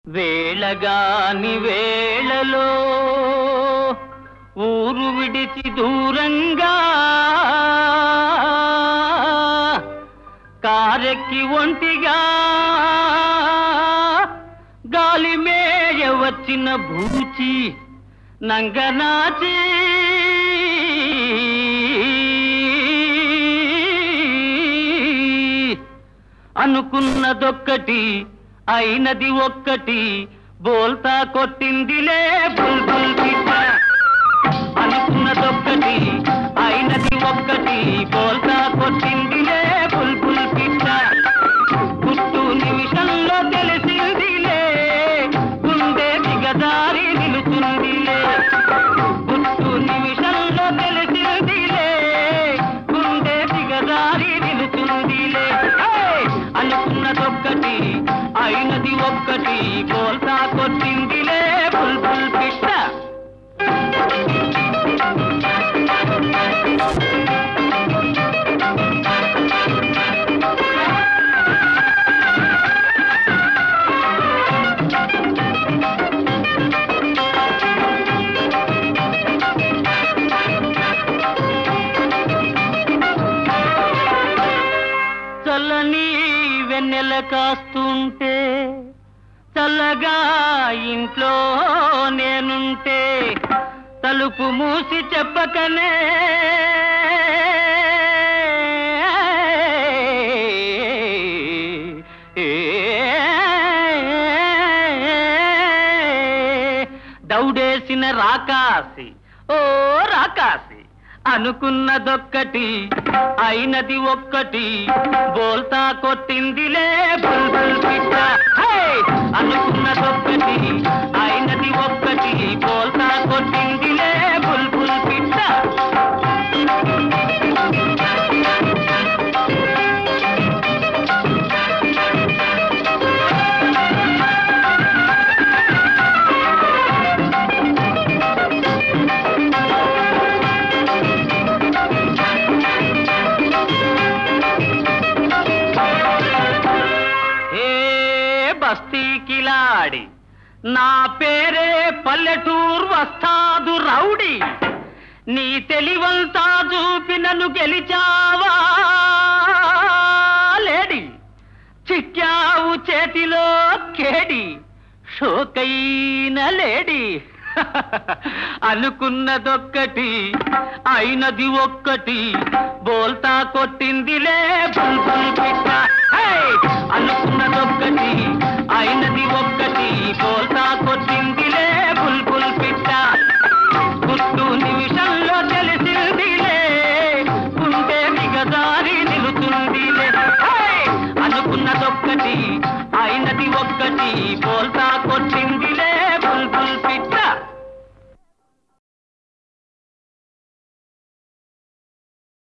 వేళగాని వేళలో ఊరు విడిచి దూరంగా కారెక్కి ఒంటిగా గాలి మేయ వచ్చిన భూచి నంగనాచి అనుకున్నదొక్కటి అయినది ఒక్కటి బోల్తా కొట్టిందిలే బుల్బుల్ పిట్ట అనుకున్నదొక్కటి అయినది ఒక్కటి బోల్తా కొట్టిందిలే బుల్బుల్ పిట్ట గుట్టు నిమిషంలో తెలిసిందిలే గుండె దిగదారి నిలుచుందిలే గుట్టు నిమిషంలో తెలిసిందిలే గుండె దిగదారి నిలుచుందిలే ఏయ్! అనుకున్నదొక్కటి అయినది ఒక్కటి బోల్తా కొట్టిందిలే బుల్బుల్ పిట్ట చల్లని వెన్నెల కాస్తుంటే చల్లగా ఇంట్లో నేనుంటే తలుపు మూసి చెప్పకనే దౌడేసిన రాకాసి ఓ రాకాసి అనుకున్నదొక్కటి అయినది ఒక్కటి బోల్తా కొట్టిందిలే బుల్బుల్ పిట్ట హే! అనుకున్నదొక్కటి అయినది ఒక్కటి బోల్తా కొట్టిందిలే బుల్బుల్ పిట్ట ఏ బస్తీ కిలాడి నా పేరే పల్లెటూరు వస్తాదు రౌడి నీ తెలివంతా చూపి నన్ను గెలిచావా లేడి చిక్కావు చేతిలో కేడి షోకైన లేడి అనుకున్నదొక్కటి అయినది ఒక్కటి బోల్తా కొట్టిందిలే బుల్బుల్ పిట్ట హే! అనుకున్నదొక్కటి అయినది ఒక్కటి బోల్తా కొట్టిందిలే బుల్బుల్ పిట్ట గుట్టు నిమిషంలో తెలిసిందిలే గుండె దిగదారి నిలుతుందిలే హే! అనుకున్నదొక్కటి అయినది ఒక్కటి బోల్తా కొట్టింది